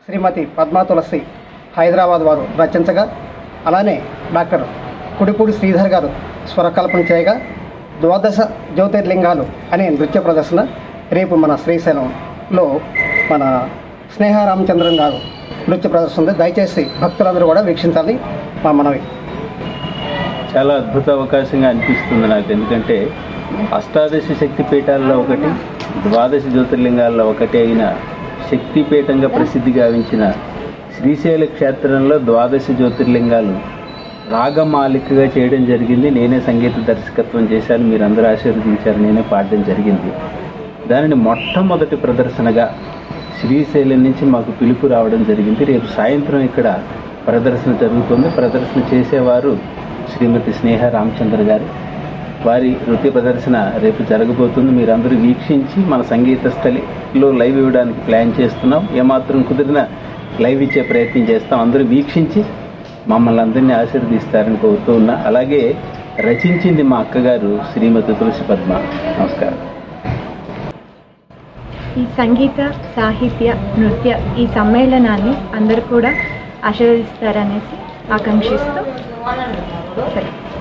శ్రీమతి పద్మా తులసి హైదరాబాద్ వారు రచించగా అలానే డాక్టర్ కుడిపూడి శ్రీధర్ గారు స్వరకల్పన చేయగా ద్వాదశ జ్యోతిర్లింగాలు అనే నృత్య ప్రదర్శన రేపు మన శ్రీశైలంలో మన స్నేహ రామచంద్రన్ గారు నృత్య ప్రదర్శన ఉంది దయచేసి భక్తులందరూ కూడా వీక్షించాలి మా మనవి చాలా అద్భుత అవకాశంగా అనిపిస్తుంది నాకు ఎందుకంటే అష్టాదశ శక్తి పీఠాల్లో ఒకటి ద్వాదశ జ్యోతిర్లింగాల్లో ఒకటి అయిన శక్తిపీఠంగా ప్రసిద్ధి గావించిన శ్రీశైల క్షేత్రంలో ద్వాదశ జ్యోతిర్లింగాలు రాగమాలికగా చేయడం జరిగింది నేనే సంగీత దర్శకత్వం చేశాను మీరందరూ ఆశీర్వదించారు నేనే పాడడం జరిగింది దానిని మొట్టమొదటి ప్రదర్శనగా శ్రీశైలం నుంచి మాకు పిలుపు రావడం జరిగింది రేపు సాయంత్రం ఇక్కడ ప్రదర్శన జరుగుతుంది ప్రదర్శన చేసేవారు శ్రీమతి స్నేహ రామచంద్ర గారు వారి నృత్య ప్రదర్శన రేపు జరగబోతుంది మీరందరూ వీక్షించి మన సంగీత స్థలిలో లైవ్ ఇవ్వడానికి ప్లాన్ చేస్తున్నాం ఏమాత్రం కుదిరినా లైవ్ ఇచ్చే ప్రయత్నం చేస్తాం అందరూ వీక్షించి మమ్మల్ని అందరినీ ఆశీర్వదిస్తారని కోరుతూ ఉన్నా అలాగే రచించింది మా అక్కగారు శ్రీమతి తులసి పద్మ నమస్కారం ఈ సంగీత సాహిత్య నృత్య ఈ సమ్మేళనాన్ని అందరూ కూడా ఆశీర్వదిస్తారనేసి ఆకాంక్షిస్తూ సరే